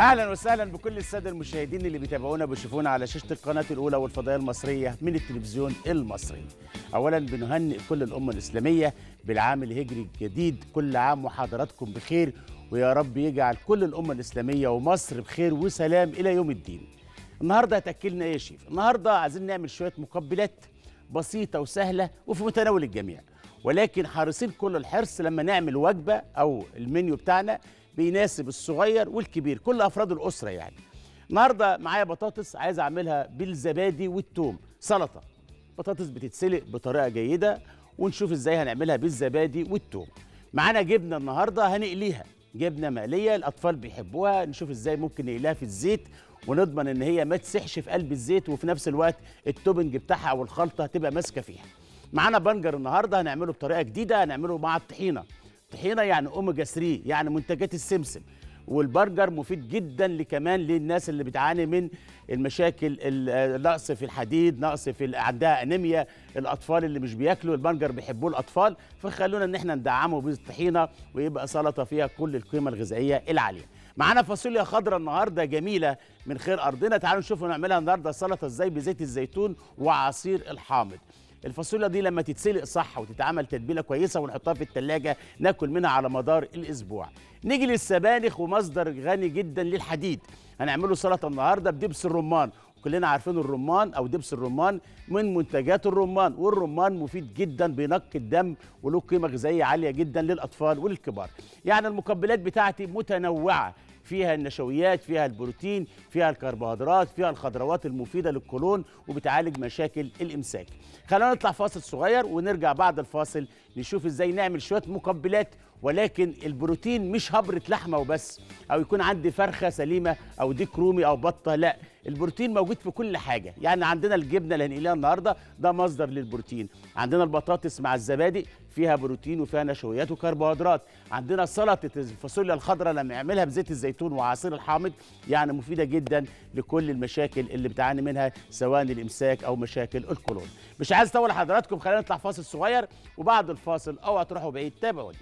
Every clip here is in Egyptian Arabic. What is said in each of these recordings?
اهلا وسهلا بكل الساده المشاهدين اللي بيتابعونا بيشوفونا على شاشه القناه الاولى والفضائيه المصريه من التلفزيون المصري. اولا بنهنئ كل الامه الاسلاميه بالعام الهجري الجديد كل عام وحضراتكم بخير ويا رب يجعل كل الامه الاسلاميه ومصر بخير وسلام الى يوم الدين. النهارده هتاكلنا ايه يا شيف؟ النهارده عايزين نعمل شويه مقبلات بسيطه وسهله وفي متناول الجميع. ولكن حريصين كل الحرص لما نعمل وجبه او المنيو بتاعنا بيناسب الصغير والكبير كل افراد الاسره يعني النهارده معايا بطاطس عايز اعملها بالزبادي والثوم سلطه بطاطس بتتسلق بطريقه جيده ونشوف ازاي هنعملها بالزبادي والثوم معانا جبنه النهارده هنقليها جبنه مقليه الاطفال بيحبوها نشوف ازاي ممكن نقليها في الزيت ونضمن ان هي ما تسحش في قلب الزيت وفي نفس الوقت التوبنج بتاعها او الخلطه هتبقى ماسكه فيها معانا بنجر النهارده هنعمله بطريقه جديده هنعمله مع الطحينه طحينه يعني اوميجا 3 يعني منتجات السمسم والبرجر مفيد جدا كمان للناس اللي بتعاني من المشاكل النقص في الحديد نقص في عندها انيميا الاطفال اللي مش بياكلوا البرجر بيحبوه الاطفال فخلونا ان احنا ندعمه بالطحينه ويبقى سلطه فيها كل القيمه الغذائيه العاليه معانا فاصوليا خضراء النهارده جميله من خير ارضنا تعالوا نشوف نعملها النهارده سلطه ازاي بزيت الزيتون وعصير الحامض الفاصوليا دي لما تتسلق صح وتتعمل تتبيله كويسه ونحطها في التلاجة ناكل منها على مدار الاسبوع نيجي للسبانخ ومصدر غني جدا للحديد هنعمله سلطه النهارده بدبس الرمان كلنا عارفين الرمان او دبس الرمان من منتجات الرمان والرمان مفيد جدا بينقي الدم وله قيمه غذائيه عاليه جدا للاطفال وللكبار يعني المقبلات بتاعتي متنوعه فيها النشويات فيها البروتين فيها الكربوهيدرات فيها الخضروات المفيدة للقولون وبتعالج مشاكل الإمساك خلونا نطلع فاصل صغير ونرجع بعد الفاصل نشوف ازاي نعمل شوية مقبلات ولكن البروتين مش هبرة لحمة وبس أو يكون عندي فرخة سليمة أو ديك رومي أو بطة لا البروتين موجود في كل حاجة يعني عندنا الجبنة اللي هنقليها النهاردة ده مصدر للبروتين عندنا البطاطس مع الزبادي فيها بروتين وفيها نشويات وكربوهيدرات عندنا سلطة الفاصوليا الخضراء لما نعملها بزيت الزيتون وعصير الحامض يعني مفيدة جدا لكل المشاكل اللي بتعاني منها سواء الإمساك أو مشاكل القولون مش عايز أطول حضراتكم خلينا نطلع فاصل صغير وبعد الفاصل أوعى تروحوا بعيد تابعوني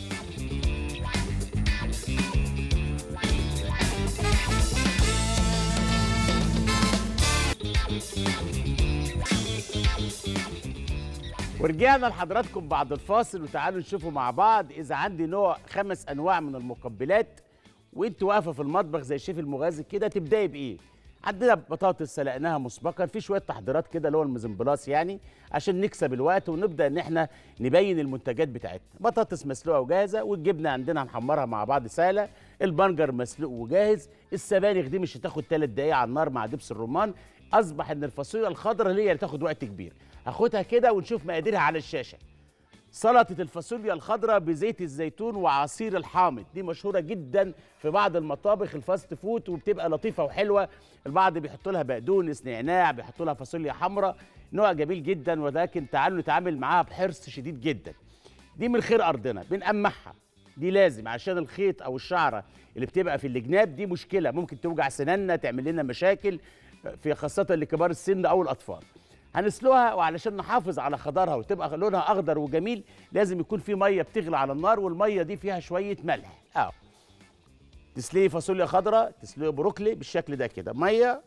ورجعنا لحضراتكم بعد الفاصل وتعالوا نشوفوا مع بعض اذا عندي نوع خمس انواع من المقبلات وانت واقفه في المطبخ زي الشيف المغازي كده تبداي بايه عندنا بطاطس سلقناها مسبقا في شويه تحضيرات كده اللي هو المزمبلاس يعني عشان نكسب الوقت ونبدا ان احنا نبين المنتجات بتاعتنا بطاطس مسلوقه وجاهزه والجبنه عندنا هنحمرها مع بعض سهله البنجر مسلوق وجاهز السبانخ دي مش هتاخد ثلاث دقايق على النار مع دبس الرمان اصبح ان الفاصوليا الخضراء هي اللي تاخد وقت كبير هاخدها كده ونشوف مقاديرها على الشاشه سلطة الفاصوليا الخضراء بزيت الزيتون وعصير الحامض دي مشهورة جدا في بعض المطابخ الفاست فود وبتبقى لطيفة وحلوة البعض بيحطوا لها بقدونس نعناع بيحطوا لها فاصوليا حمراء نوع جميل جدا ولكن تعالوا نتعامل معاها بحرص شديد جدا دي من خير أرضنا بنقمعها دي لازم عشان الخيط أو الشعرة اللي بتبقى في الجناب دي مشكلة ممكن توجع سناننا تعمل لنا مشاكل في خاصة لكبار السن أو الأطفال هنسلقها وعلشان نحافظ على خضارها وتبقى لونها اخضر وجميل لازم يكون في ميه بتغلي على النار والميه دي فيها شويه ملح اه تسلقي فاصوليا خضراء تسلقي بروكلي بالشكل ده كده ميه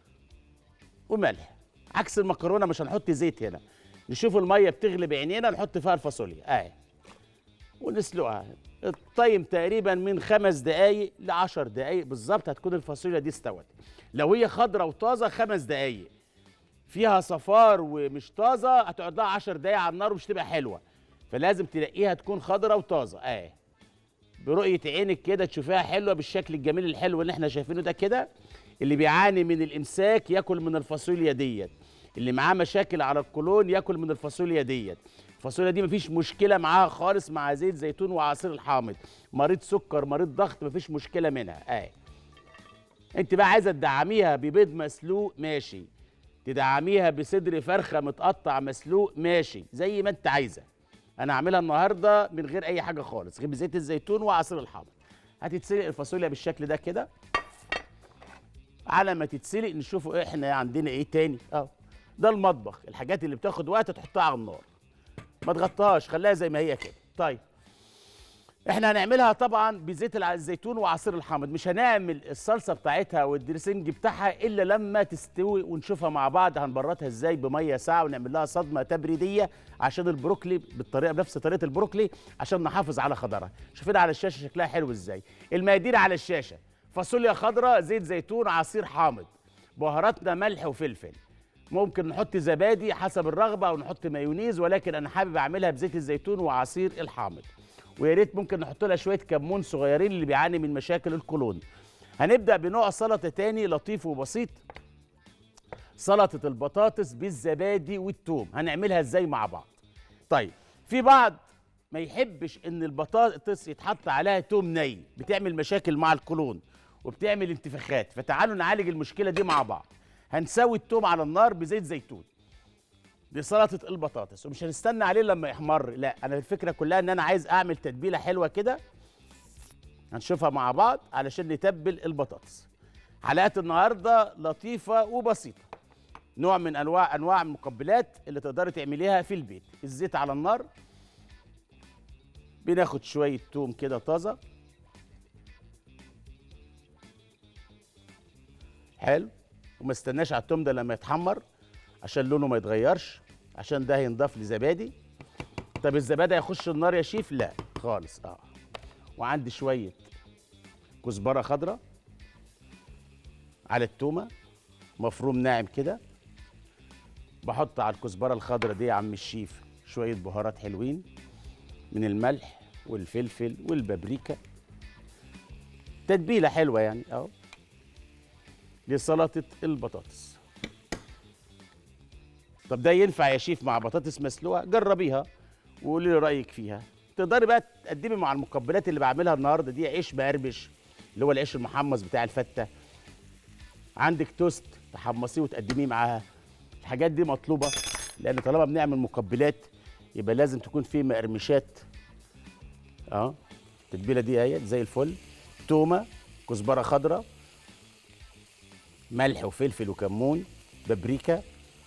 وملح عكس المكرونه مش هنحط زيت هنا نشوف الميه بتغلي بعينينا نحط فيها الفاصوليا اهي ونسلقها الطيم تقريبا من خمس دقايق لعشر دقايق بالظبط هتكون الفاصوليا دي استوت لو هي خضراء وطازه خمس دقايق فيها صفار ومش طازه هتقعد لها 10 دقايق على النار ومش تبقى حلوه فلازم تلاقيها تكون خضراء وطازه اهي برؤيه عينك كده تشوفيها حلوه بالشكل الجميل الحلو اللي احنا شايفينه ده كده اللي بيعاني من الامساك ياكل من الفاصوليا ديت اللي معاه مشاكل على القولون ياكل من الفاصوليا ديت الفاصوليا دي مفيش مشكله معاها خالص مع زيت زيتون وعصير الحامض مريض سكر مريض ضغط مفيش مشكله منها اهي انت بقى عايزه تدعميها ببيض مسلوق ماشي تدعميها بصدر فرخه متقطع مسلوق ماشي زي ما انت عايزه انا هعملها النهارده من غير اي حاجه خالص غير بزيت الزيتون وعصير الحامض هتتسلق الفاصوليا بالشكل ده كده على ما تتسلق نشوفوا احنا عندنا ايه تاني اه ده المطبخ الحاجات اللي بتاخد وقت تحطها على النار ما تغطيهاش خليها زي ما هي كده طيب احنا هنعملها طبعا بزيت الع- الزيتون وعصير الحامض مش هنعمل الصلصه بتاعتها والدريسنج بتاعها الا لما تستوي ونشوفها مع بعض هنبردها ازاي بميه ساعه ونعمل لها صدمه تبريديه عشان البروكلي بالطريقه بنفس طريقه البروكلي عشان نحافظ على خضرها شوفينا على الشاشه شكلها حلو ازاي المقادير على الشاشه فاصوليا خضراء زيت زيتون عصير حامض بهاراتنا ملح وفلفل ممكن نحط زبادي حسب الرغبه او نحط مايونيز ولكن انا حابب اعملها بزيت الزيتون وعصير الحامض ويا ريت ممكن نحط لها شويه كمون صغيرين اللي بيعاني من مشاكل القولون هنبدا بنوع سلطه تاني لطيف وبسيط سلطه البطاطس بالزبادي والثوم هنعملها ازاي مع بعض طيب في بعض ما يحبش ان البطاطس يتحط عليها توم ني بتعمل مشاكل مع القولون وبتعمل انتفاخات فتعالوا نعالج المشكله دي مع بعض هنسوي التوم على النار بزيت زيتون دي سلطه البطاطس ومش هنستنى عليه لما يحمر لا انا الفكره كلها ان انا عايز اعمل تتبيله حلوه كده هنشوفها مع بعض علشان نتبل البطاطس حلقات النهارده لطيفه وبسيطه نوع من انواع انواع المقبلات اللي تقدري تعمليها في البيت الزيت على النار بناخد شويه توم كده طازه حلو وما استناش على التوم ده لما يتحمر عشان لونه ما يتغيرش عشان ده هينضاف لزبادي طب الزبادي هيخش النار يا شيف لا خالص اه وعندي شويه كزبره خضراء على التومه مفروم ناعم كده بحط على الكزبره الخضراء دي يا عم الشيف شويه بهارات حلوين من الملح والفلفل والبابريكا تتبيله حلوه يعني اهو لسلطه البطاطس طب ده ينفع يا شيف مع بطاطس مسلوقه جربيها وقولي لي رايك فيها تقدري بقى تقدمي مع المقبلات اللي بعملها النهارده دي عيش مقرمش اللي هو العيش المحمص بتاع الفته عندك توست تحمصيه وتقدميه معاها الحاجات دي مطلوبه لان طالما بنعمل مقبلات يبقى لازم تكون في مقرمشات اه التتبيله دي اهي زي الفل تومه كزبره خضراء ملح وفلفل وكمون بابريكا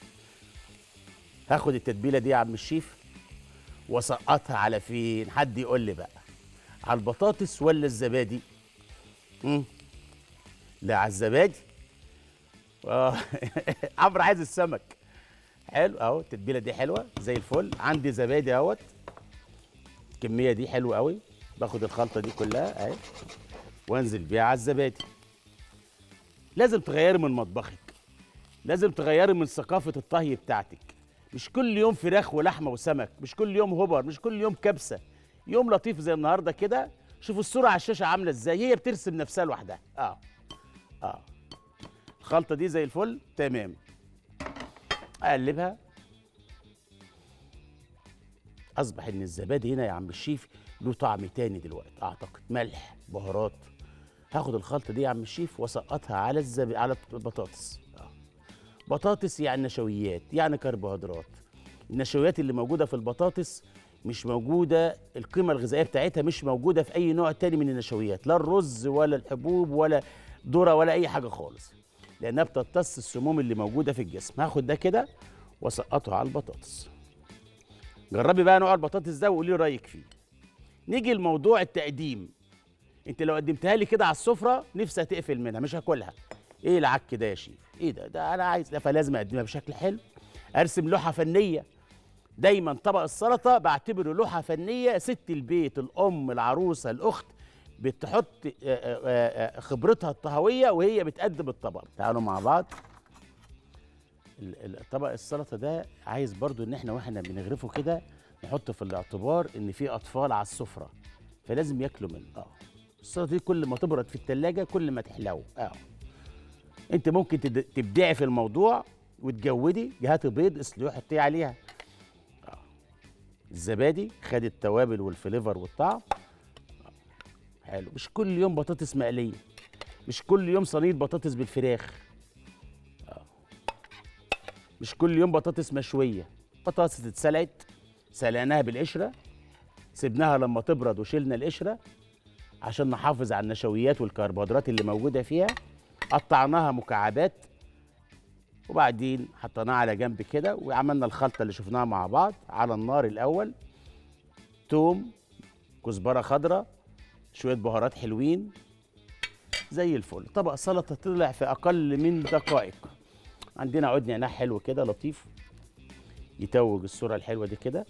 هاخد التتبيله دي يا عم الشيف واسقطها على فين حد يقول لي بقى على البطاطس ولا الزبادي مم. لا على الزبادي اه عمرو عايز السمك حلو اهو التتبيله دي حلوه زي الفل عندي زبادي اهوت الكميه دي حلوه قوي باخد الخلطه دي كلها اهي وانزل بيها على الزبادي لازم تغيري من مطبخك لازم تغيري من ثقافه الطهي بتاعتك مش كل يوم فراخ ولحمه وسمك مش كل يوم هبر مش كل يوم كبسه يوم لطيف زي النهارده كده شوفوا الصوره على الشاشه عامله ازاي هي بترسم نفسها لوحدها اه اه الخلطه دي زي الفل تمام اقلبها اصبح ان الزبادي هنا يا عم الشيف له طعم تاني دلوقتي اعتقد ملح بهارات هاخد الخلطه دي يا عم الشيف واسقطها على الزب... على البطاطس آه. بطاطس يعني نشويات يعني كربوهيدرات النشويات اللي موجوده في البطاطس مش موجوده القيمه الغذائيه بتاعتها مش موجوده في اي نوع تاني من النشويات لا الرز ولا الحبوب ولا ذره ولا اي حاجه خالص لانها بتمتص السموم اللي موجوده في الجسم هاخد ده كده واسقطه على البطاطس جربي بقى نوع البطاطس ده وقولي رايك فيه نيجي لموضوع التقديم انت لو قدمتها لي كده على السفره نفسي هتقفل منها مش هاكلها ايه العك ده يا شيف ايه ده ده انا عايز ده فلازم اقدمها بشكل حلو ارسم لوحه فنيه دايما طبق السلطه بعتبره لوحه فنيه ست البيت الام العروسه الاخت بتحط آه، آه، آه، خبرتها الطهويه وهي بتقدم الطبق تعالوا مع بعض ال- ال- طبق السلطه ده عايز برضو ان احنا واحنا بنغرفه كده نحط في الاعتبار ان في اطفال على السفره فلازم ياكلوا منه اه السلطه دي كل ما تبرد في التلاجة كل ما تحلو اه انت ممكن تد- تبدعي في الموضوع وتجودي هاتي بيض اسلقيه حطيه عليها آه. الزبادي خد التوابل والفليفر والطعم آه. حلو مش كل يوم بطاطس مقليه مش كل يوم صينيه بطاطس بالفراخ مش كل يوم بطاطس مشويه بطاطس اتسلقت سلقناها بالقشره سيبناها لما تبرد وشيلنا القشره عشان نحافظ على النشويات والكربوهيدرات اللي موجوده فيها قطعناها مكعبات وبعدين حطيناها على جنب كده وعملنا الخلطه اللي شفناها مع بعض على النار الاول توم كزبره خضراء شويه بهارات حلوين زي الفل طبق سلطه طلع في اقل من دقائق عندنا عود نعناع حلو كده لطيف يتوج الصوره الحلوه دي كده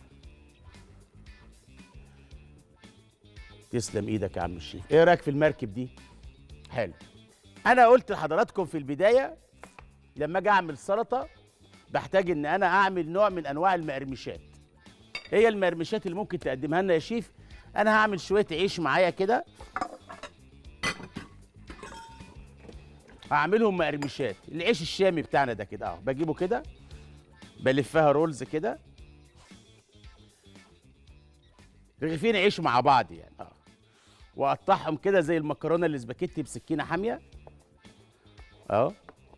تسلم ايدك يا عم الشيف ايه رايك في المركب دي حلو انا قلت لحضراتكم في البدايه لما اجي اعمل سلطه بحتاج ان انا اعمل نوع من انواع المقرمشات هي المقرمشات اللي ممكن تقدمها لنا يا شيف انا هعمل شويه عيش معايا كده هعملهم مقرمشات العيش الشامي بتاعنا ده كده اهو بجيبه كده بلفها رولز كده رغيفين عيش مع بعض يعني اه واقطعهم كده زي المكرونه الاسباجيتي بسكينه حاميه اهو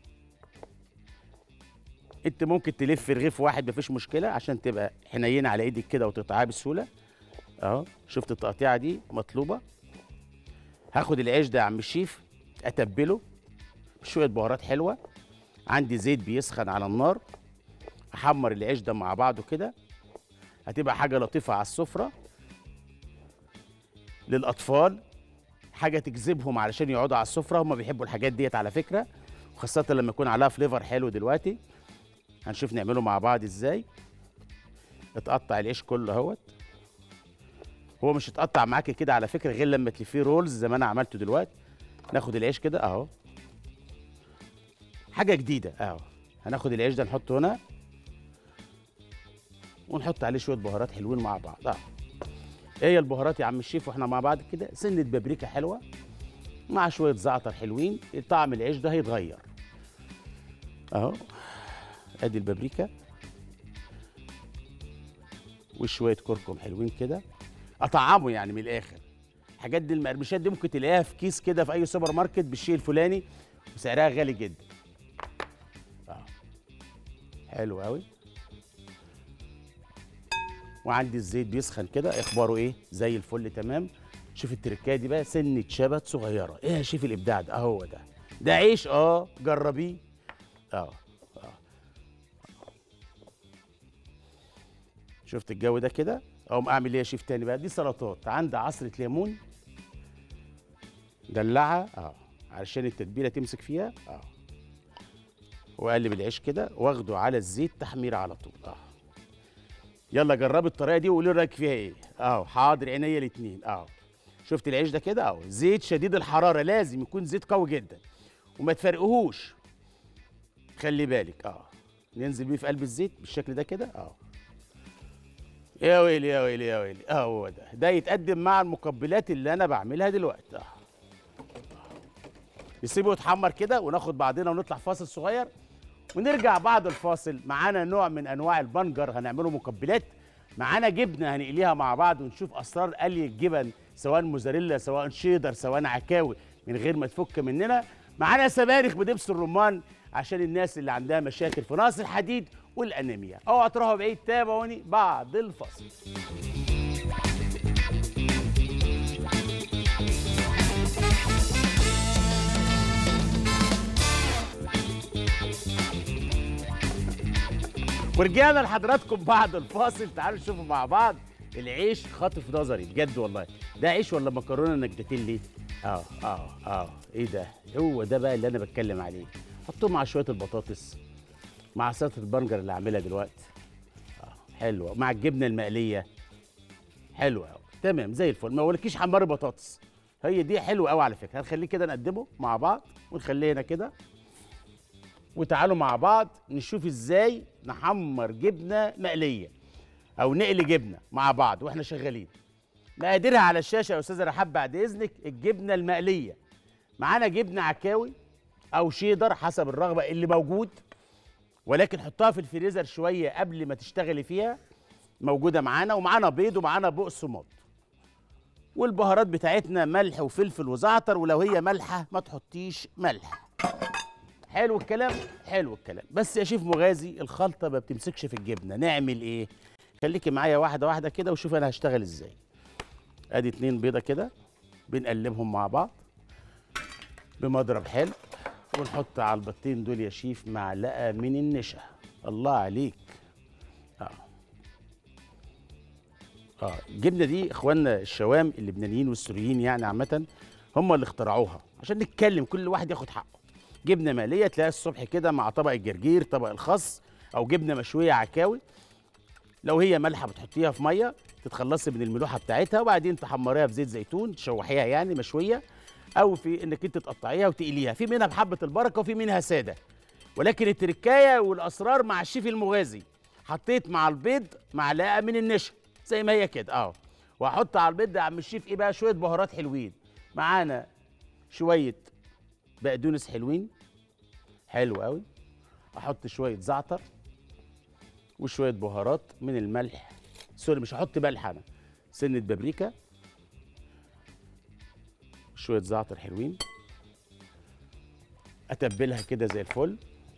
انت ممكن تلف رغيف واحد مفيش مشكله عشان تبقى حنينه على ايدك كده وتقطعها بسهوله اهو شفت التقطيعه دي مطلوبه هاخد العيش ده يا عم الشيف اتبله بشويه بهارات حلوه عندي زيت بيسخن على النار احمر العيش ده مع بعضه كده هتبقى حاجه لطيفه على السفره للاطفال حاجه تجذبهم علشان يقعدوا على السفره هم بيحبوا الحاجات ديت على فكره وخاصه لما يكون عليها فليفر حلو دلوقتي هنشوف نعمله مع بعض ازاي اتقطع العيش كله اهوت هو مش اتقطع معاكي كده على فكره غير لما تلفيه رولز زي ما انا عملته دلوقتي ناخد العيش كده اهو حاجه جديده اهو هناخد العيش ده نحطه هنا ونحط عليه شويه بهارات حلوين مع بعض اهو ايه هي البهارات يا عم الشيف واحنا مع بعض كده سنه بابريكا حلوه مع شويه زعتر حلوين طعم العيش ده هيتغير اهو ادي البابريكا وشويه كركم حلوين كده اطعمه يعني من الاخر الحاجات دي المقرمشات دي ممكن تلاقيها في كيس كده في اي سوبر ماركت بالشيء الفلاني وسعرها غالي جدا اه حلو قوي وعندي الزيت بيسخن كده اخباره ايه زي الفل تمام شوف التركايه دي بقى سنه شبت صغيره ايه يا شيف الابداع ده اهو ده ده عيش اه جربيه اه اه شفت الجو ده كده اقوم اعمل ايه يا شيف تاني بقى دي سلطات عندي عصره ليمون دلعها اه علشان التتبيله تمسك فيها اه واقلب العيش كده واخده على الزيت تحمير على طول اه يلا جربي الطريقه دي وقولي رايك فيها ايه اهو حاضر عينيا الاتنين اهو شفت العيش ده كده اهو زيت شديد الحراره لازم يكون زيت قوي جدا وما تفرقهوش خلي بالك اه ننزل بيه في قلب الزيت بالشكل ده كده اه يا ويلي يا ويلي يا ويلي اه هو ده ده يتقدم مع المقبلات اللي انا بعملها دلوقتي اه نسيبه يتحمر كده وناخد بعضنا ونطلع فاصل صغير ونرجع بعد الفاصل معانا نوع من انواع البنجر هنعمله مقبلات معانا جبنه هنقليها مع بعض ونشوف اسرار قلي الجبن سواء موزاريلا سواء شيدر سواء عكاوي من غير ما تفك مننا معانا سبانخ بدبس الرمان عشان الناس اللي عندها مشاكل في نقص الحديد والانيميا اوعى تروحوا بعيد تابعوني بعد الفاصل ورجعنا لحضراتكم بعد الفاصل تعالوا نشوفوا مع بعض العيش خاطف نظري بجد والله ده عيش ولا مكرونه نجدتين اه اه اه ايه ده هو ده بقى اللي انا بتكلم عليه حطوه مع شويه البطاطس مع سلطه البنجر اللي هعملها دلوقتي اه حلوه مع الجبنه المقليه حلوه قوي تمام زي الفل ما اقولكيش حمار بطاطس هي دي حلوه قوي على فكره هنخليه كده نقدمه مع بعض ونخليه هنا كده وتعالوا مع بعض نشوف ازاي نحمر جبنه مقليه او نقلي جبنه مع بعض واحنا شغالين مقاديرها على الشاشه يا استاذه رحاب بعد اذنك الجبنه المقليه معانا جبنه عكاوي او شيدر حسب الرغبه اللي موجود ولكن حطها في الفريزر شويه قبل ما تشتغلي فيها موجوده معانا ومعانا بيض ومعانا بقسماط والبهارات بتاعتنا ملح وفلفل وزعتر ولو هي مالحه ما تحطيش ملح حلو الكلام حلو الكلام بس يا شيف مغازي الخلطه ما بتمسكش في الجبنه نعمل ايه خليكي معايا واحده واحده كده وشوف انا هشتغل ازاي ادي اتنين بيضه كده بنقلبهم مع بعض بمضرب حلو ونحط على البيضتين دول يا شيف معلقه من النشا الله عليك اه اه الجبنه دي اخواننا الشوام اللبنانيين والسوريين يعني عامه هم اللي اخترعوها عشان نتكلم كل واحد ياخد حقه جبنه مقليه تلاقيها الصبح كده مع طبق الجرجير طبق الخس او جبنه مشويه عكاوي لو هي مالحه بتحطيها في ميه تتخلصي من الملوحه بتاعتها وبعدين تحمريها في زيت زيتون تشوحيها يعني مشويه او في انك انت تقطعيها وتقليها في منها بحبه البركه وفي منها ساده ولكن التركايه والاسرار مع الشيف المغازي حطيت مع البيض معلقه من النشا زي ما هي كده اه واحط على البيض ده يا عم الشيف ايه بقى شويه بهارات حلوين معانا شويه بقدونس حلوين حلو قوي احط شويه زعتر وشويه بهارات من الملح سوري مش هحط ملح انا سنه بابريكا شويه زعتر حلوين اتبلها كده زي الفل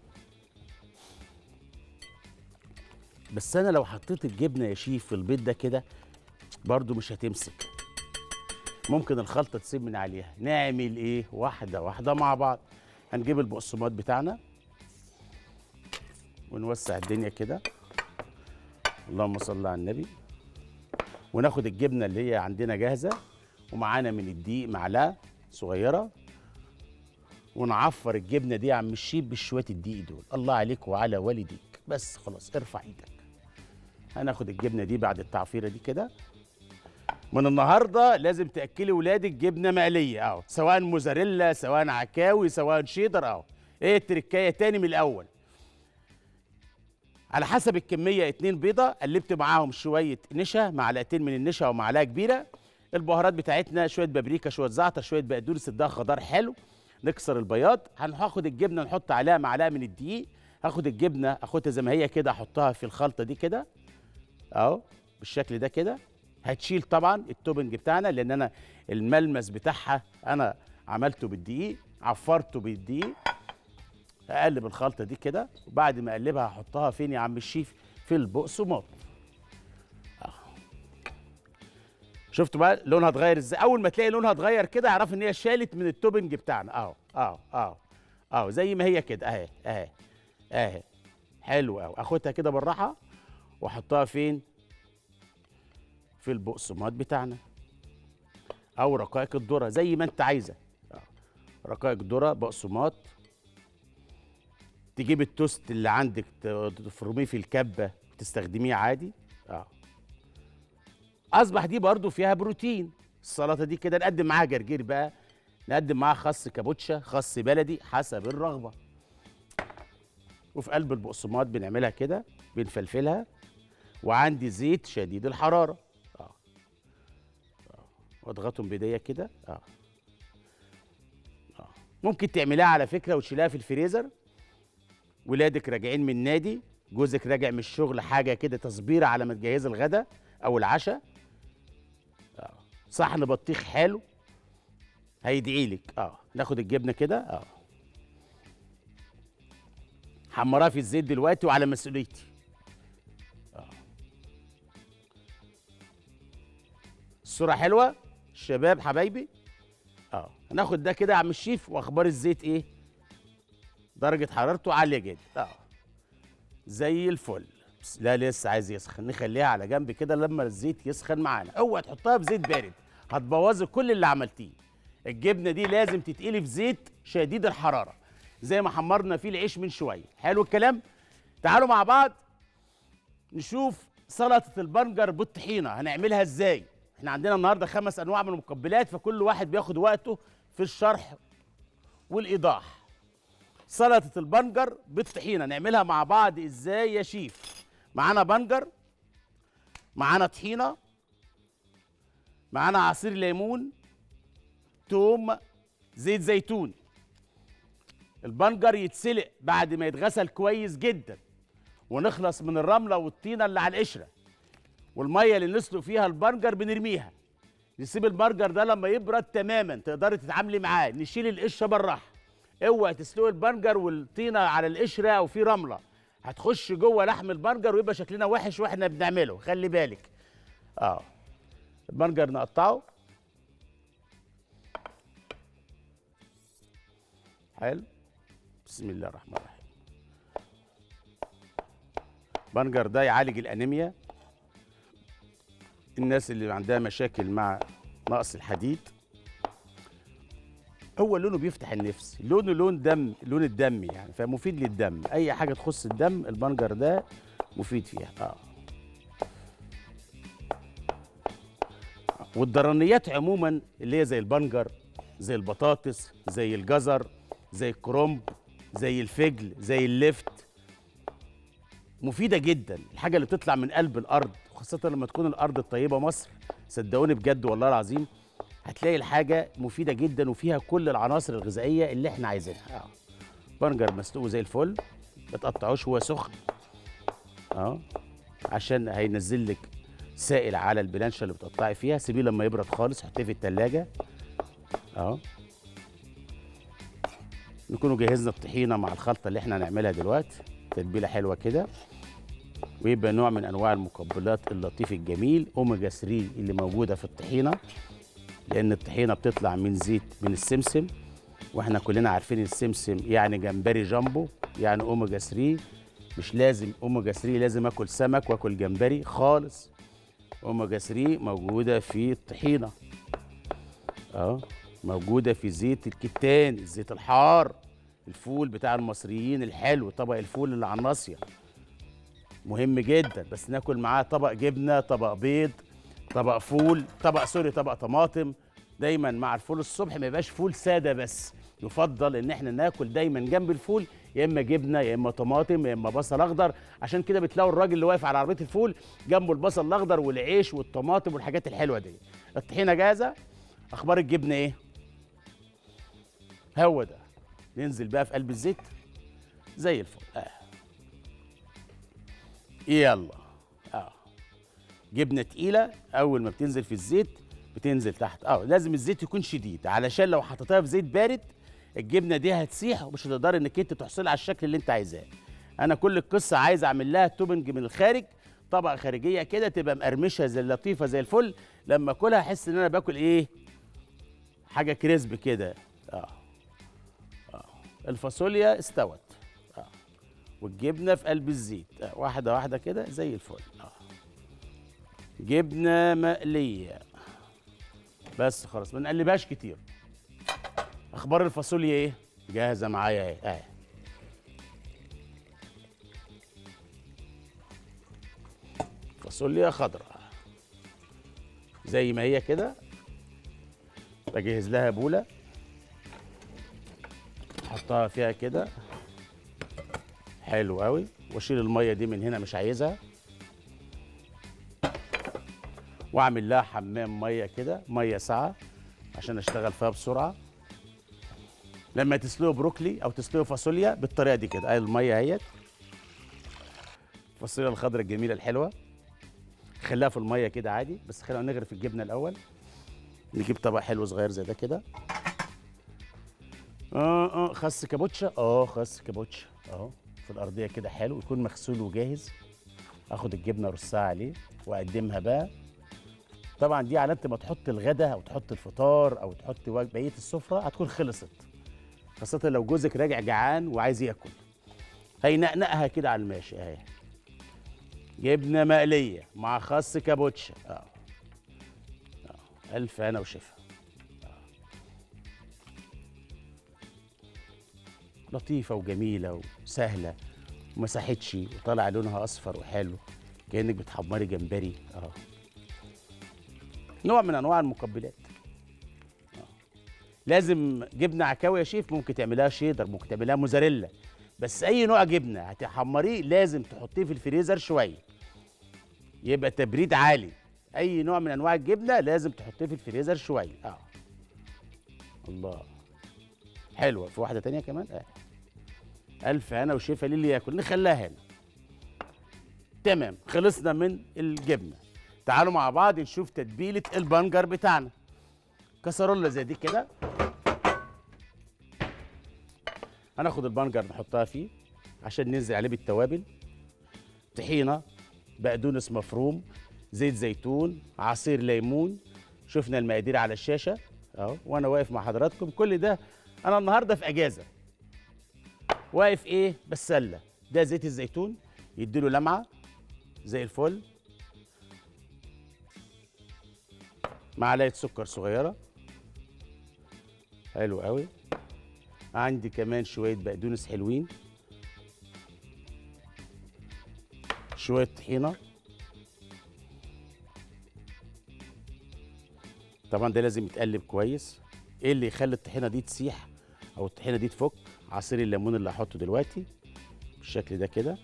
بس انا لو حطيت الجبنه يا شيف في البيض ده كده برضو مش هتمسك ممكن الخلطه تسيب من عليها نعمل ايه واحده واحده مع بعض هنجيب البقسماط بتاعنا ونوسع الدنيا كده اللهم صل على النبي وناخد الجبنه اللي هي عندنا جاهزه ومعانا من الدقيق معلقه صغيره ونعفر الجبنه دي يا عم الشيب بشويه الدقيق دول الله عليك وعلى والديك بس خلاص ارفع ايدك هناخد الجبنه دي بعد التعفيره دي كده من النهارده لازم تاكلي ولادك جبنه مقليه اهو سواء موزاريلا سواء عكاوي سواء شيدر اهو ايه التركايه تاني من الاول على حسب الكميه اتنين بيضه قلبت معاهم شويه نشا معلقتين من النشا ومعلقه كبيره البهارات بتاعتنا شويه بابريكا شويه زعتر شويه بقدونس ده خضار حلو نكسر البياض هناخد الجبنه نحط عليها معلقه من الدقيق هاخد الجبنه اخدها زي ما هي كده احطها في الخلطه دي كده اهو بالشكل ده كده هتشيل طبعا التوبنج بتاعنا لان انا الملمس بتاعها انا عملته بالدقيق عفرته بالدقيق اقلب الخلطه دي كده وبعد ما اقلبها هحطها فين يا عم الشيف في البقسماط آه. شفتوا بقى لونها اتغير ازاي اول ما تلاقي لونها اتغير كده اعرف ان هي شالت من التوبنج بتاعنا اهو اهو اهو اهو زي ما هي كده اهي اهي اهي حلو قوي اخدها كده بالراحه واحطها فين في البقسماط بتاعنا او رقائق الذره زي ما انت عايزه آه. رقائق ذره بقسماط تجيب التوست اللي عندك ت- تفرميه في الكبه وتستخدميه عادي اه اصبح دي برضو فيها بروتين السلطه دي كده نقدم معاها جرجير بقى نقدم معاها خس كابوتشا خس بلدي حسب الرغبه وفي قلب البقسماط بنعملها كده بنفلفلها وعندي زيت شديد الحراره اه اه واضغطهم بايديا كده اه اه ممكن تعملها على فكره وتشيلها في الفريزر ولادك راجعين من النادي جوزك راجع من الشغل حاجه كده تصبيره على ما تجهز الغدا او العشاء آه. صحن بطيخ حلو هيدعي لك اه ناخد الجبنه كده اه حمرها في الزيت دلوقتي وعلى مسؤوليتي آه. الصوره حلوه الشباب حبايبي اه هناخد ده كده يا عم الشيف واخبار الزيت ايه درجة حرارته عالية جدا اه زي الفل بس لا لسه عايز يسخن نخليها على جنب كده لما الزيت يسخن معانا اوعى تحطها في زيت بارد هتبوظي كل اللي عملتيه الجبنة دي لازم تتقلي في زيت شديد الحرارة زي ما حمرنا فيه العيش من شوية حلو الكلام تعالوا مع بعض نشوف سلطة البنجر بالطحينة هنعملها ازاي احنا عندنا النهاردة خمس انواع من المقبلات فكل واحد بياخد وقته في الشرح والايضاح سلطة البنجر بالطحينة نعملها مع بعض ازاي يا شيف معانا بنجر معانا طحينة معانا عصير ليمون توم زيت زيتون البنجر يتسلق بعد ما يتغسل كويس جدا ونخلص من الرملة والطينة اللي على القشرة والمية اللي نسلق فيها البنجر بنرميها نسيب البرجر ده لما يبرد تماما تقدري تتعاملي معاه نشيل القشره بالراحه اوعي تسلقي البرجر والطينه على القشره او في رمله هتخش جوه لحم البرجر ويبقى شكلنا وحش واحنا بنعمله خلي بالك اه البرجر نقطعه حلو بسم الله الرحمن الرحيم البرجر ده يعالج الانيميا الناس اللي عندها مشاكل مع نقص الحديد هو لونه بيفتح النفس لونه لون دم لون الدم يعني فمفيد للدم اي حاجه تخص الدم البنجر ده مفيد فيها اه والضرنيات عموما اللي هي زي البنجر زي البطاطس زي الجزر زي الكرنب زي الفجل زي اللفت مفيدة جدا الحاجة اللي بتطلع من قلب الأرض وخاصة لما تكون الأرض الطيبة مصر صدقوني بجد والله العظيم هتلاقي الحاجة مفيدة جدا وفيها كل العناصر الغذائية اللي احنا عايزينها اه بنجر مسلوق زي الفل ما تقطعوش وهو سخن اه عشان هينزل لك سائل على البلانشه اللي بتقطعي فيها سيبيه لما يبرد خالص حطيه في التلاجة اه نكونوا جهزنا الطحينه مع الخلطه اللي احنا هنعملها دلوقتي تتبيله حلوه كده ويبقى نوع من انواع المقبلات اللطيف الجميل اوميجا 3 اللي موجوده في الطحينه لان الطحينه بتطلع من زيت من السمسم واحنا كلنا عارفين السمسم يعني جمبري جامبو يعني اوميجا 3 مش لازم اوميجا 3 لازم اكل سمك واكل جمبري خالص اوميجا 3 موجوده في الطحينه اه موجوده في زيت الكتان الزيت الحار الفول بتاع المصريين الحلو طبق الفول اللي على الناصيه مهم جدا بس ناكل معاه طبق جبنه طبق بيض طبق فول طبق سوري طبق طماطم دايما مع الفول الصبح ما يبقاش فول ساده بس يفضل ان احنا ناكل دايما جنب الفول يا اما جبنه يا اما طماطم يا اما بصل اخضر عشان كده بتلاقوا الراجل اللي واقف على عربيه الفول جنبه البصل الاخضر والعيش والطماطم والحاجات الحلوه دي الطحينه جاهزه اخبار الجبنه ايه هو ده ننزل بقى في قلب الزيت زي الفل آه. يلا اه جبنه تقيله اول ما بتنزل في الزيت بتنزل تحت اه لازم الزيت يكون شديد علشان لو حطيتها في زيت بارد الجبنه دي هتسيح ومش هتقدر انك انت تحصلها على الشكل اللي انت عايزاه انا كل القصه عايز اعمل لها توبنج من الخارج طبقه خارجيه كده تبقى مقرمشه زي لطيفه زي الفل لما اكلها احس ان انا باكل ايه حاجه كريسب كده اه اه الفاصوليا استوت اه والجبنه في قلب الزيت آه. واحده واحده كده زي الفل اه جبنه مقليه بس خلاص ما نقلبهاش كتير اخبار الفاصوليا ايه جاهزه معايا اهي اهي فاصوليا خضراء زي ما هي كده بجهز لها بوله احطها فيها كده حلو قوي واشيل الميه دي من هنا مش عايزها واعمل لها حمام ميه كده ميه ساعه عشان اشتغل فيها بسرعه لما تسلقوا بروكلي او تسلقوا فاصوليا بالطريقه دي كده اهي الميه اهيت الفاصوليا الخضراء الجميله الحلوه خليها في الميه كده عادي بس خلينا نغرف الجبنه الاول نجيب طبق حلو صغير زي ده كده اه اه خس كابوتشا اه خس كابوتشا اهو في الارضيه كده حلو يكون مغسول وجاهز اخد الجبنه ارصها عليه واقدمها بقى طبعا دي على انت ما تحط الغدا او تحط الفطار او تحط وج- بقيه السفره هتكون خلصت خاصه لو جوزك راجع جعان وعايز ياكل هينقنقها كده على الماشي اهي جبنه مقليه مع خس كابوتشا اه اه الف هنا وشفا آه. لطيفه وجميله وسهله وما ساحتش وطالع لونها اصفر وحلو كانك بتحمري جمبري اه نوع من انواع المقبلات آه. لازم جبنه عكاوي يا شيف ممكن تعملها شيدر ممكن تعملها موزاريلا بس اي نوع جبنه هتحمريه لازم تحطيه في الفريزر شويه يبقى تبريد عالي اي نوع من انواع الجبنه لازم تحطيه في الفريزر شويه اه الله حلوه في واحده تانية كمان اه الف هنا وشفا للي ياكل نخليها هنا تمام خلصنا من الجبنه تعالوا مع بعض نشوف تتبيله البنجر بتاعنا كسرولة زي دي كده هناخد البنجر نحطها فيه عشان ننزل عليه بالتوابل طحينه بقدونس مفروم زيت زيتون عصير ليمون شفنا المقادير على الشاشه اهو وانا واقف مع حضراتكم كل ده انا النهارده في اجازه واقف ايه بالسله ده زيت الزيتون يديله لمعه زي الفل معلقه سكر صغيره حلو قوي عندي كمان شويه بقدونس حلوين شويه طحينه طبعا ده لازم يتقلب كويس ايه اللي يخلي الطحينه دي تسيح او الطحينه دي تفك عصير الليمون اللي هحطه دلوقتي بالشكل ده كده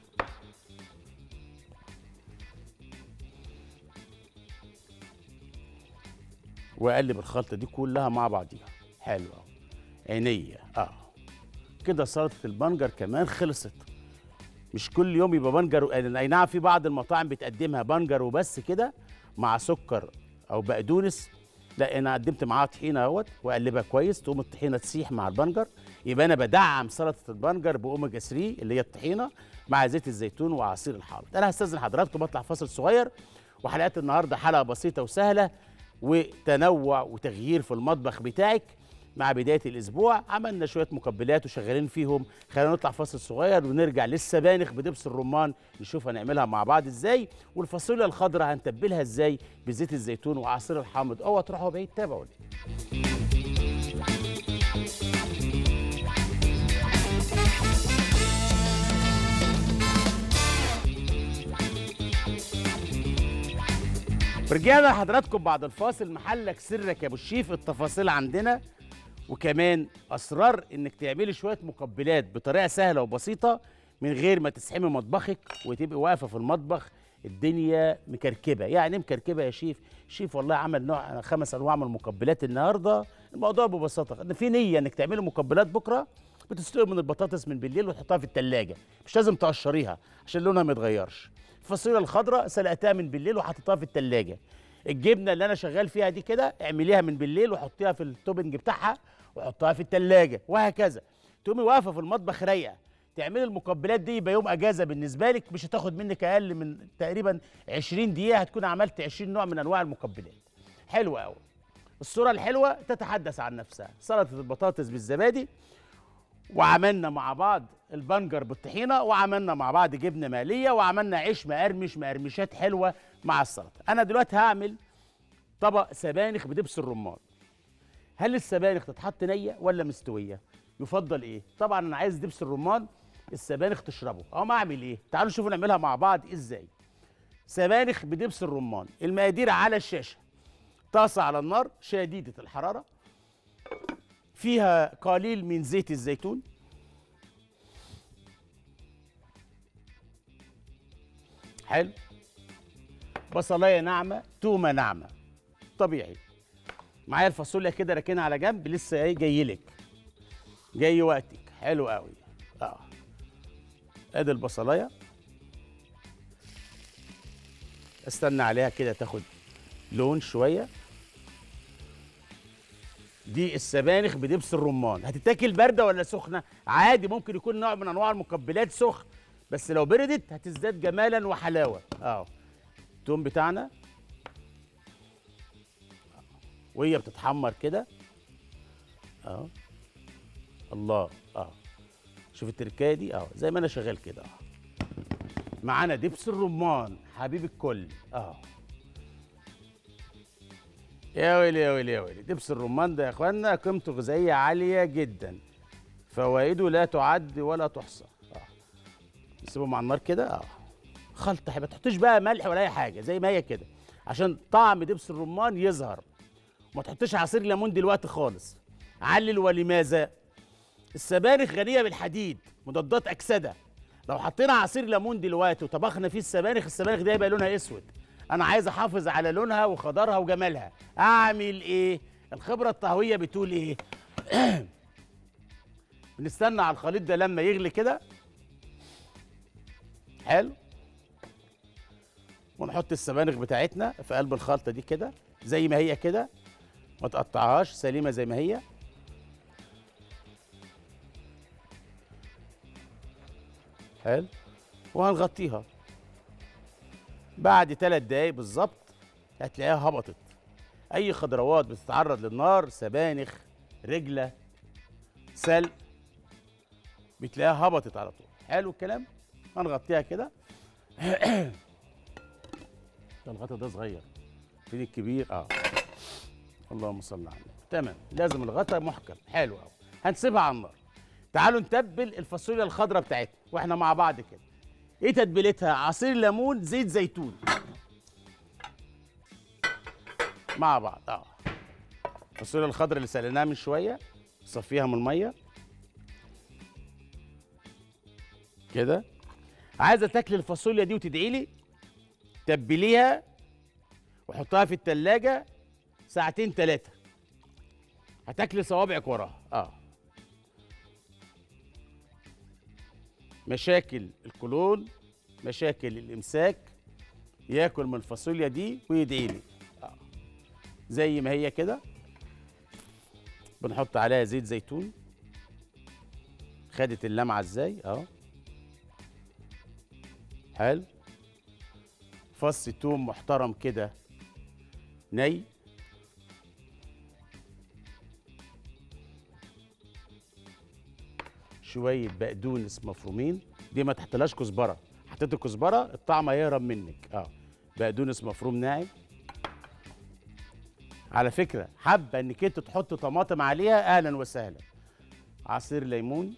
واقلب الخلطه دي كلها مع بعضيها حلو أوي. عينيا اه كده سلطه البنجر كمان خلصت مش كل يوم يبقى بنجر و- اي نعم في بعض المطاعم بتقدمها بنجر وبس كده مع سكر او بقدونس لا انا قدمت معاها طحينه اهوت واقلبها كويس تقوم الطحينه تسيح مع البنجر يبقى انا بدعم سلطه البنجر باوميجا 3 اللي هي الطحينه مع زيت الزيتون وعصير الحامض انا هستاذن حضراتكم بطلع فاصل صغير وحلقات النهارده حلقه بسيطه وسهله وتنوع وتغيير في المطبخ بتاعك مع بداية الأسبوع عملنا شوية مقبلات وشغالين فيهم خلينا نطلع فاصل صغير ونرجع للسبانخ بدبس الرمان نشوف هنعملها مع بعض ازاي والفاصوليا الخضراء هنتبلها ازاي بزيت الزيتون وعصير الحامض اوعى تروحوا بعيد تابعوني رجعنا لحضراتكم بعد الفاصل محلك سرك يا ابو الشيف التفاصيل عندنا وكمان اسرار انك تعملي شويه مقبلات بطريقه سهله وبسيطه من غير ما تسحمي مطبخك وتبقي واقفه في المطبخ الدنيا مكركبه يعني إيه مكركبه يا شيف شيف والله عمل نوع خمس انواع من المقبلات النهارده الموضوع ببساطه ان في نيه انك تعملي مقبلات بكره بتسلقي من البطاطس من بالليل وتحطها في التلاجة مش لازم تقشريها عشان لونها ما يتغيرش الفاصوليا الخضراء سلقتها من بالليل وحطيتها في التلاجة الجبنه اللي انا شغال فيها دي كده اعمليها من بالليل وحطيها في التوبنج بتاعها وحطها في التلاجة وهكذا تقومي واقفه في المطبخ رايقه تعملي المقبلات دي يبقى يوم اجازه بالنسبه لك مش هتاخد منك اقل من تقريبا 20 دقيقه هتكون عملت 20 نوع من انواع المقبلات حلوه قوي الصوره الحلوه تتحدث عن نفسها سلطه البطاطس بالزبادي وعملنا مع بعض البنجر بالطحينه وعملنا مع بعض جبنه مقليه وعملنا عيش مقرمش مقرمشات حلوه مع السلطه انا دلوقتي هعمل طبق سبانخ بدبس الرمان هل السبانخ تتحط نيه ولا مستويه يفضل ايه طبعا انا عايز دبس الرمان السبانخ تشربه اقوم اعمل ايه تعالوا نشوفوا نعملها مع بعض ازاي سبانخ بدبس الرمان المقادير على الشاشه طاسه على النار شديده الحراره فيها قليل من زيت الزيتون حلو بصلايه ناعمه تومه ناعمه طبيعي معايا الفاصوليا كده راكنها على جنب لسه ايه جاي لك جاي وقتك حلو قوي اه ادي البصلايه استنى عليها كده تاخد لون شويه دي السبانخ بدبس الرمان هتتاكل بارده ولا سخنه عادي ممكن يكون نوع من انواع المقبلات سخن بس لو بردت هتزداد جمالا وحلاوه اه التوم بتاعنا وهي بتتحمر كده اه الله اه شوف التركايه دي اه زي ما انا شغال كده اه معانا دبس الرمان حبيب الكل اه يا ويلي يا ويلي يا ويلي دبس الرمان ده يا اخوانا قيمته غذائيه عاليه جدا فوائده لا تعد ولا تحصى اه نسيبه مع النار كده اه خلطه ما تحطيش بقى ملح ولا اي حاجه زي ما هي كده عشان طعم دبس الرمان يظهر ما تحطيش عصير ليمون دلوقتي خالص علل ولماذا السبانخ غنيه بالحديد مضادات اكسده لو حطينا عصير ليمون دلوقتي وطبخنا فيه السبانخ السبانخ دي هيبقى لونها اسود انا عايز احافظ على لونها وخضرها وجمالها اعمل ايه الخبره الطهويه بتقول ايه بنستنى على الخليط ده لما يغلي كده حلو ونحط السبانخ بتاعتنا في قلب الخلطه دي كده زي ما هي كده ما تقطعهاش سليمه زي ما هي حلو وهنغطيها بعد ثلاث دقايق بالظبط هتلاقيها هبطت اي خضروات بتتعرض للنار سبانخ رجله سلق بتلاقيها هبطت على طول حلو الكلام هنغطيها كده ده الغطا ده صغير فين الكبير اه اللهم صل على النبي تمام لازم الغطا محكم حلو قوي هنسيبها على النار تعالوا نتبل الفاصوليا الخضراء بتاعتنا واحنا مع بعض كده ايه تتبيلتها عصير ليمون زيت زيتون مع بعض اه الفاصوليا الخضراء اللي سلقناها من شويه صفيها من الميه كده عايزه تاكلي الفاصوليا دي وتدعي لي تبليها وحطها في التلاجة ساعتين ثلاثة هتاكلي صوابعك وراها اه مشاكل القولون مشاكل الامساك ياكل من الفاصوليا دي ويدعي لي آه. زي ما هي كده بنحط عليها زيت زيتون خدت اللمعه ازاي اه حلو فص توم محترم كده ني شويه بقدونس مفرومين دي ما تحطلهاش كزبره حطيت الكزبره الطعم هيهرب منك اه بقدونس مفروم ناعم على فكره حابه انك انت تحط طماطم عليها اهلا وسهلا عصير ليمون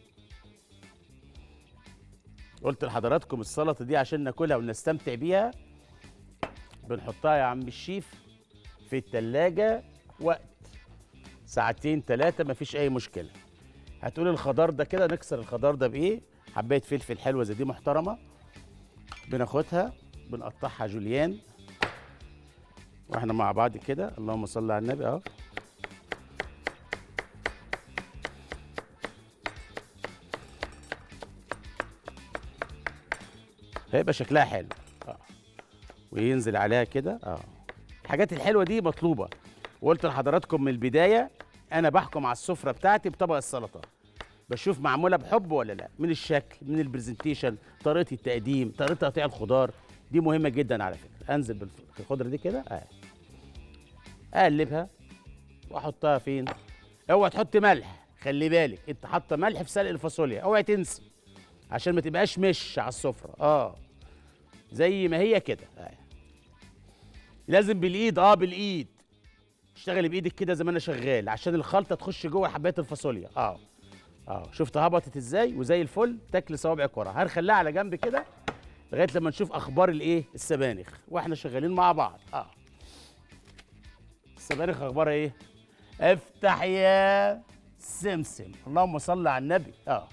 قلت لحضراتكم السلطه دي عشان ناكلها ونستمتع بيها بنحطها يا عم الشيف في التلاجة وقت ساعتين ثلاثة مفيش أي مشكلة هتقول الخضار ده كده نكسر الخضار ده بإيه حباية فلفل حلوة زي دي محترمة بناخدها بنقطعها جوليان واحنا مع بعض كده اللهم صل على النبي اهو هيبقى شكلها حلو اه وينزل عليها كده اه الحاجات الحلوه دي مطلوبه وقلت لحضراتكم من البدايه انا بحكم على السفره بتاعتي بطبق السلطه بشوف معموله بحب ولا لا من الشكل من البرزنتيشن طريقه التقديم طريقه تقطيع الخضار دي مهمه جدا على فكره انزل بالخضره دي كده اه اقلبها واحطها فين اوعى تحط ملح خلي بالك انت حاطه ملح في سلق الفاصوليا اوعي تنسي عشان ما تبقاش مش على السفره اه زي ما هي كده آه. لازم بالايد اه بالايد اشتغلي بايدك كده زي ما انا شغال عشان الخلطه تخش جوه حبايه الفاصوليا اه اه شفت هبطت ازاي وزي الفل تاكلي صوابعك ورا هنخليها على جنب كده لغايه لما نشوف اخبار الايه السبانخ واحنا شغالين مع بعض اه السبانخ اخبارها ايه افتح يا سمسم اللهم صل على النبي اه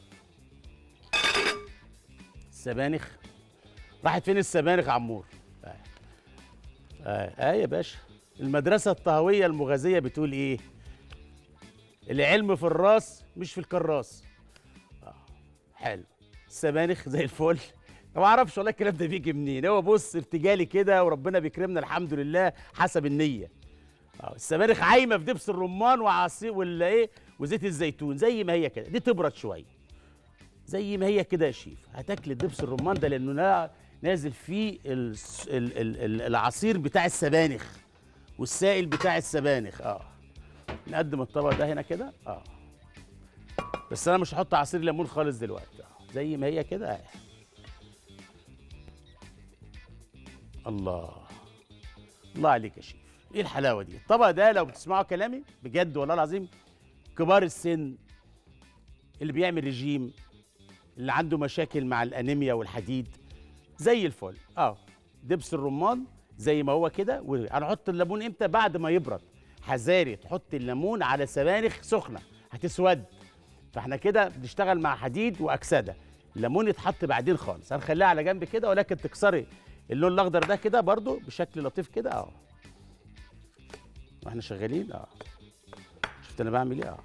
السبانخ راحت فين السبانخ عمور آه. آه. آه يا باشا المدرسة الطهوية المغازية بتقول إيه؟ العلم في الراس مش في الكراس. آه. حلو. السبانخ زي الفل. ما اعرفش والله الكلام ده بيجي منين، هو بص ارتجالي كده وربنا بيكرمنا الحمد لله حسب النية. اه السبانخ عايمة في دبس الرمان وعصير ولا إيه؟ وزيت الزيتون زي ما هي كده، دي تبرد شوية. زي ما هي كده يا شيف، هتاكل دبس الرمان ده لأنه نازل فيه ال ال ال العصير بتاع السبانخ. والسائل بتاع السبانخ اه نقدم الطبق ده هنا كده اه بس انا مش هحط عصير ليمون خالص دلوقتي آه. زي ما هي كده اه الله الله عليك يا شيف ايه الحلاوه دي الطبق ده لو بتسمعوا كلامي بجد والله العظيم كبار السن اللي بيعمل رجيم اللي عنده مشاكل مع الانيميا والحديد زي الفل اه دبس الرمان زي ما هو كده وهنحط الليمون امتى بعد ما يبرد حذاري تحط الليمون على سبانخ سخنه هتسود فاحنا كده بنشتغل مع حديد واكسده الليمون يتحط بعدين خالص هنخليها على جنب كده ولكن تكسري اللون الاخضر ده كده برضو بشكل لطيف كده اه واحنا شغالين اه شفت انا بعمل ايه اه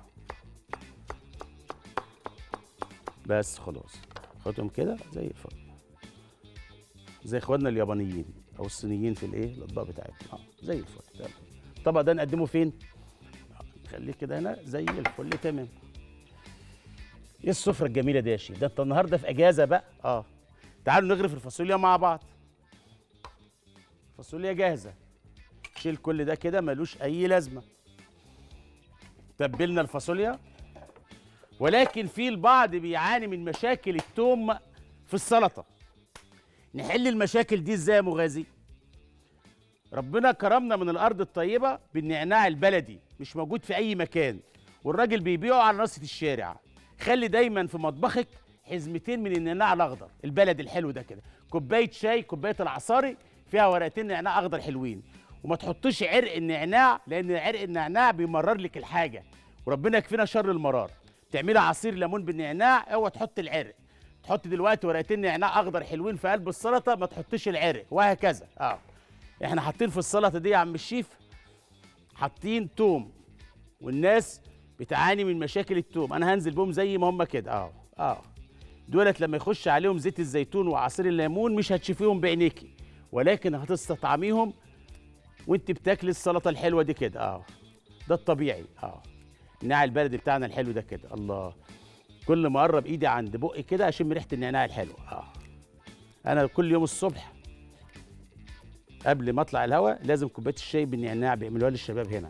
بس خلاص خدهم كده زي الفل زي اخواننا اليابانيين او الصينيين في الايه الاطباق بتاعتهم اه زي الفل تمام الطبق ده نقدمه فين آه. نخليه كده هنا زي الفل تمام ايه السفره الجميله دي يا شيخ ده انت النهارده في اجازه بقى اه تعالوا نغرف الفاصوليا مع بعض الفاصوليا جاهزه شيل كل ده كده ملوش اي لازمه تبلنا الفاصوليا ولكن في البعض بيعاني من مشاكل التوم في السلطه نحل المشاكل دي ازاي يا مغازي ربنا كرمنا من الارض الطيبه بالنعناع البلدي مش موجود في اي مكان والراجل بيبيعه على نصة الشارع خلي دايما في مطبخك حزمتين من النعناع الاخضر البلدي الحلو ده كده كوبايه شاي كوبايه العصاري فيها ورقتين نعناع اخضر حلوين وما تحطش عرق النعناع لان عرق النعناع بيمرر لك الحاجه وربنا يكفينا شر المرار تعملي عصير ليمون بالنعناع اوعى تحط العرق تحط دلوقتي ورقتين نعناع اخضر حلوين في قلب السلطه ما تحطش العرق وهكذا اه احنا حاطين في السلطه دي يا عم الشيف حاطين توم والناس بتعاني من مشاكل التوم انا هنزل بهم زي ما هم كده اه اه دولت لما يخش عليهم زيت الزيتون وعصير الليمون مش هتشوفيهم بعينيكي ولكن هتستطعميهم وانت بتاكلي السلطه الحلوه دي كده اه ده الطبيعي اه النعناع البلدي بتاعنا الحلو ده كده الله كل ما اقرب ايدي عند بقي كده اشم ريحه النعناع الحلو اه انا كل يوم الصبح قبل ما اطلع الهوا لازم كوبايه الشاي بالنعناع بيعملوها لي الشباب هنا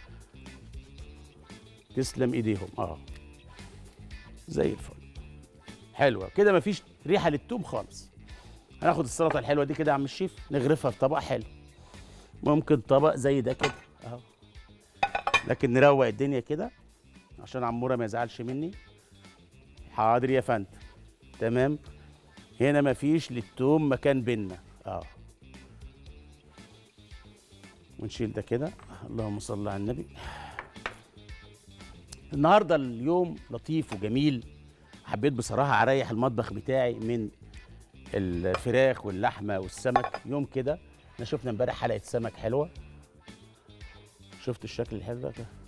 تسلم ايديهم اه زي الفل حلوه كده مفيش ريحه للتوم خالص هناخد السلطه الحلوه دي كده يا عم الشيف نغرفها في طبق حلو ممكن طبق زي ده كده اهو لكن نروق الدنيا كده عشان عموره ما يزعلش مني حاضر يا فندم تمام هنا مفيش للتوم مكان بينا اه ونشيل ده كده اللهم صل على النبي النهارده اليوم لطيف وجميل حبيت بصراحه اريح المطبخ بتاعي من الفراخ واللحمه والسمك يوم كده احنا شفنا امبارح حلقه سمك حلوه شفت الشكل الحلو ده كده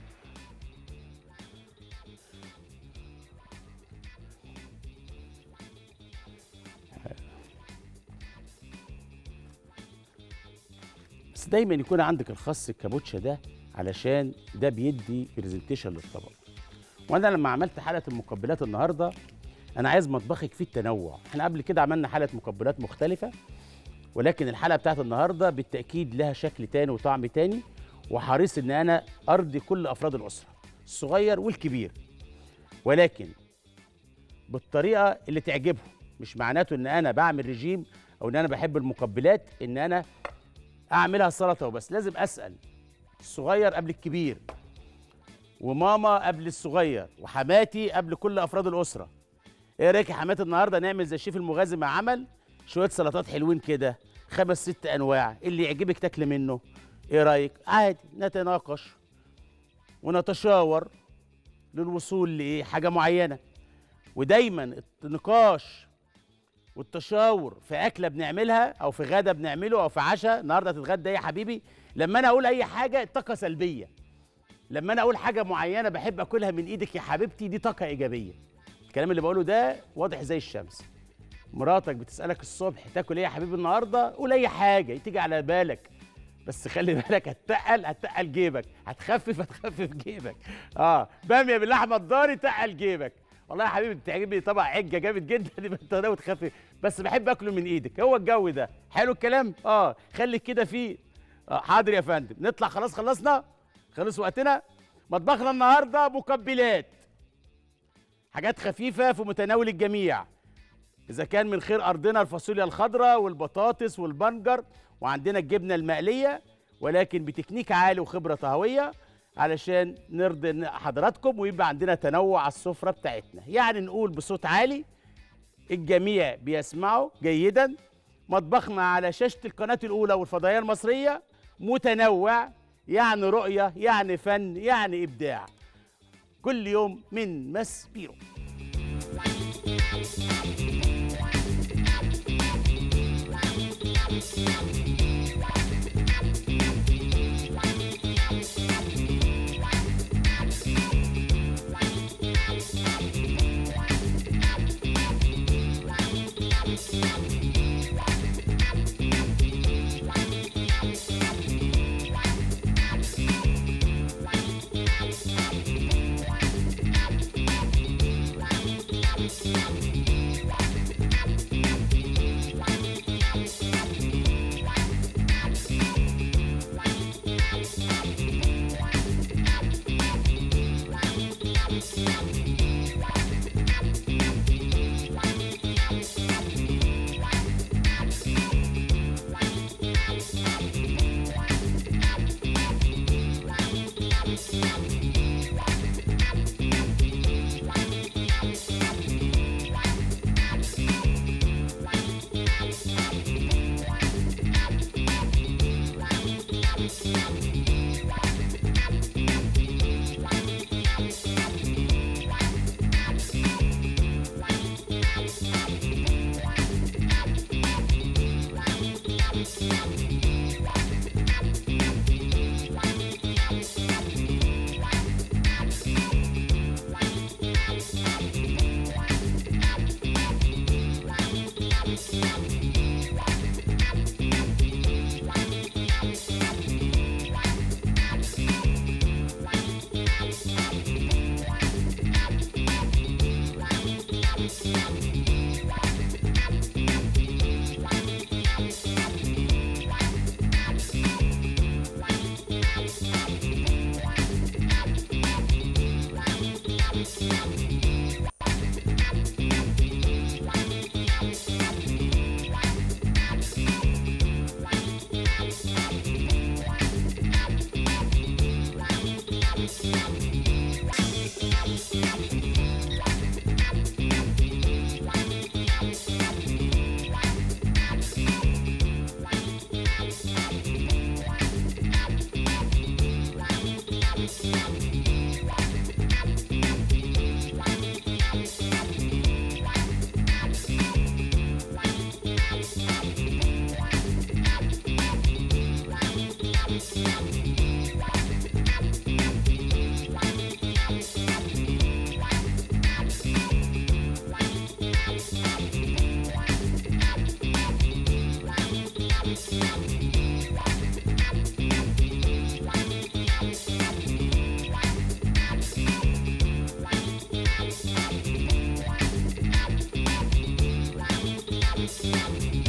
بس دايما يكون عندك الخس الكابوتشا ده علشان ده بيدي برزنتيشن للطبق وانا لما عملت حلقه المقبلات النهارده انا عايز مطبخك فيه التنوع احنا قبل كده عملنا حلقه مقبلات مختلفه ولكن الحلقه بتاعت النهارده بالتاكيد لها شكل تاني وطعم تاني وحريص ان انا ارضي كل افراد الاسره الصغير والكبير ولكن بالطريقه اللي تعجبهم مش معناته ان انا بعمل رجيم او ان انا بحب المقبلات ان انا اعملها سلطه وبس لازم اسال الصغير قبل الكبير وماما قبل الصغير وحماتي قبل كل افراد الاسره ايه رايك يا حماتي النهارده نعمل زي الشيف المغازي ما عمل شويه سلطات حلوين كده خمس ست انواع اللي يعجبك تاكل منه ايه رايك عادي نتناقش ونتشاور للوصول لايه حاجه معينه ودايما النقاش والتشاور في اكله بنعملها او في غدا بنعمله او في عشاء النهارده تتغدى ايه يا حبيبي لما انا اقول اي حاجه طاقه سلبيه لما انا اقول حاجه معينه بحب اكلها من ايدك يا حبيبتي دي طاقه ايجابيه الكلام اللي بقوله ده واضح زي الشمس مراتك بتسالك الصبح تاكل ايه يا حبيبي النهارده قول اي حاجه تيجي على بالك بس خلي بالك هتتقل هتتقل جيبك هتخفف هتخفف جيبك اه باميه باللحمه الضاني تقل جيبك والله يا حبيبي بتعجبني طبق عجه جامد جدا يبقى انت ناوي تخفف بس بحب اكله من ايدك هو الجو ده حلو الكلام اه خليك كده فيه آه حاضر يا فندم نطلع خلاص خلصنا خلص وقتنا مطبخنا النهارده مقبلات حاجات خفيفه في متناول الجميع اذا كان من خير ارضنا الفاصوليا الخضراء والبطاطس والبنجر وعندنا الجبنه المقليه ولكن بتكنيك عالي وخبره طهويه علشان نرضي حضراتكم ويبقى عندنا تنوع على السفره بتاعتنا يعني نقول بصوت عالي الجميع بيسمعوا جيدا مطبخنا على شاشه القناه الاولى والفضائيه المصريه متنوع يعني رؤيه يعني فن يعني ابداع كل يوم من مس بيرو Thank you.